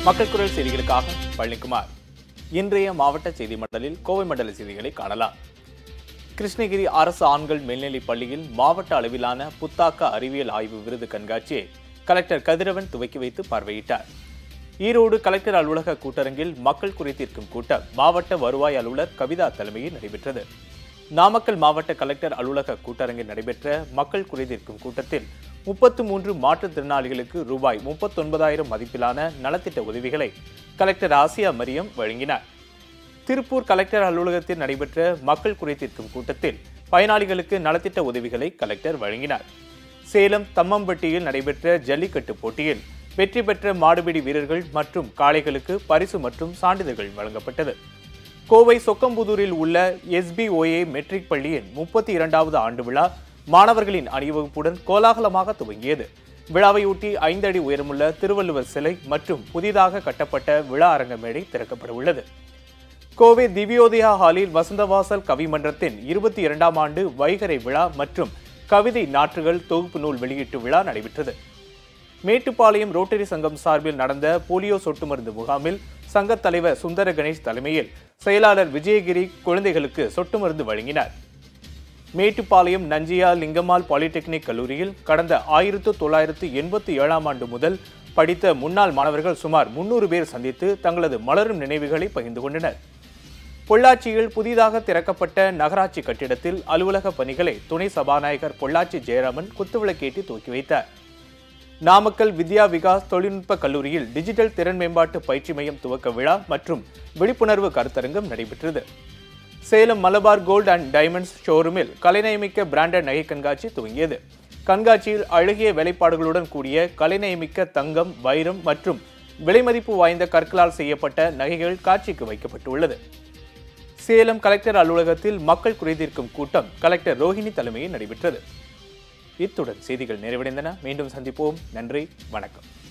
மக்கள் குரல் செய்திகளுக்காக பழனிக்குமார் இன்றைய மாவட்ட செய்தி மண்டலில் கோவை மண்டல செய்திகளை காணலாம் கிருஷ்ணகிரி அரசு ஆண்கள் மேல்நிலைப் பள்ளியில் மாவட்ட அளவிலான புத்தாக்க அறிவியல் ஆய்வு விருது கண்காட்சியை கலெக்டர் கதிரவன் துவக்கி வைத்து பார்வையிட்டார் ஈரோடு கலெக்டர் அலுவலக கூட்டரங்கில் மக்கள் குறைதீர்க்கும் கூட்டம் மாவட்ட வருவாய் அலுவலர் கவிதா தலைமையில் நடைபெற்றது நாமக்கல் மாவட்ட கலெக்டர் அலுவலக கூட்டரங்கில் நடைபெற்ற மக்கள் குறைதீர்க்கும் கூட்டத்தில் முப்பத்து மூன்று மாற்றுத்திறனாளிகளுக்கு ரூபாய் முப்பத்தொன்பதாயிரம் மதிப்பிலான நலத்திட்ட உதவிகளை கலெக்டர் ஆசியா மரியம் வழங்கினார் திருப்பூர் கலெக்டர் அலுவலகத்தில் நடைபெற்ற மக்கள் குறைதீர்க்கும் கூட்டத்தில் பயனாளிகளுக்கு நலத்திட்ட உதவிகளை கலெக்டர் வழங்கினார் சேலம் தம்மம்பட்டியில் நடைபெற்ற ஜல்லிக்கட்டு போட்டியில் வெற்றி பெற்ற மாடுபிடி வீரர்கள் மற்றும் காளைகளுக்கு பரிசு மற்றும் சான்றிதழ்கள் வழங்கப்பட்டது கோவை சொக்கம்புதூரில் உள்ள எஸ்பிஓஏ மெட்ரிக் பள்ளியின் முப்பத்தி இரண்டாவது ஆண்டு விழா மாணவர்களின் அணிவகுப்புடன் கோலாகலமாக துவங்கியது விழாவையொட்டி ஐந்து அடி உயரமுள்ள திருவள்ளுவர் சிலை மற்றும் புதிதாக கட்டப்பட்ட விழா அரங்க மேடை திறக்கப்பட உள்ளது கோவை திவ்யோதயா ஹாலில் வசந்தவாசல் கவிமன்றத்தின் இருபத்தி இரண்டாம் ஆண்டு வைகரை விழா மற்றும் கவிதை நாற்றுகள் தொகுப்பு நூல் வெளியீட்டு விழா நடைபெற்றது மேட்டுப்பாளையம் ரோட்டரி சங்கம் சார்பில் நடந்த போலியோ சொட்டு மருந்து முகாமில் சங்கத் தலைவர் சுந்தர கணேஷ் தலைமையில் செயலாளர் விஜயகிரி குழந்தைகளுக்கு சொட்டு மருந்து வழங்கினார் மேட்டுப்பாளையம் நஞ்சியா லிங்கம்மாள் பாலிடெக்னிக் கல்லூரியில் கடந்த ஆயிரத்து தொள்ளாயிரத்து எண்பத்தி ஏழாம் ஆண்டு முதல் படித்த முன்னாள் மாணவர்கள் சுமார் முன்னூறு பேர் சந்தித்து தங்களது மலரும் நினைவுகளை பகிர்ந்து கொண்டனர் பொள்ளாச்சியில் புதிதாக திறக்கப்பட்ட நகராட்சி கட்டிடத்தில் அலுவலக பணிகளை துணை சபாநாயகர் பொள்ளாச்சி ஜெயராமன் குத்துவிளக்கேற்றி துவக்கி வைத்தார் நாமக்கல் வித்யா விகாஸ் தொழில்நுட்ப கல்லூரியில் டிஜிட்டல் திறன் மேம்பாட்டு பயிற்சி மையம் துவக்க விழா மற்றும் விழிப்புணர்வு கருத்தரங்கம் நடைபெற்றது Salem Malabar gold and diamonds ஷோரூமில் கலைநயமிக்க பிராண்டட் நகை கண்காட்சி துவங்கியது கண்காட்சியில் அழகிய வேலைப்பாடுகளுடன் கூடிய கலைநயமிக்க தங்கம் வைரம் மற்றும் விலைமதிப்பு வாய்ந்த கற்களால் செய்யப்பட்ட நகைகள் காட்சிக்கு வைக்கப்பட்டுள்ளது சேலம் கலெக்டர் அலுவலகத்தில் மக்கள் குறைதீர்க்கும் கூட்டம் கலெக்டர் ரோஹிணி தலைமையில் நடைபெற்றது இத்துடன் செய்திகள் நிறைவடைந்தன மீண்டும் சந்திப்போம் நன்றி வணக்கம்